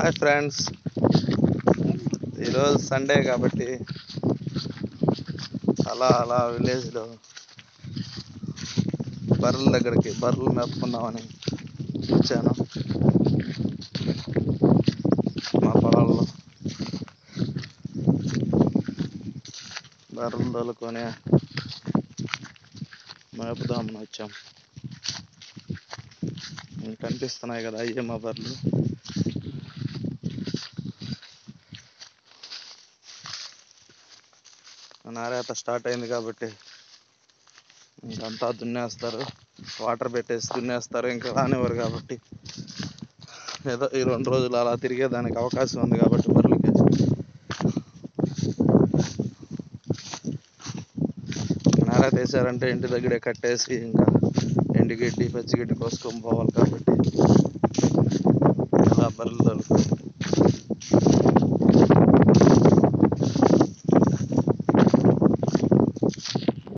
hi friends ఈరోజు Sunday కాబట్టి అలా అలా విలేజ్లో బర్రెల దగ్గరికి బర్రెలు మేపుకుందామని వచ్చాను మా పొలాల్లో బర్రెలు తోలుకొని మేపుదామని వచ్చాం మీకు కనిపిస్తున్నాయి కదా అయ్యే మా బర్రెలు నారేత స్టార్ట్ అయింది కాబట్టి ఇంకంతా దున్నేస్తారు వాటర్ పెట్టేసి దున్నేస్తారు ఇంకా రానివ్వరు కాబట్టి ఏదో ఈ రెండు రోజులు అలా తిరిగేదానికి అవకాశం ఉంది కాబట్టి బర్రెలకి నారా తీసారంటే ఇంటి దగ్గరే కట్టేసి ఇంకా ఎండుగడ్డి పచ్చిగడ్డి కోసుకొని పోవాలి కాబట్టి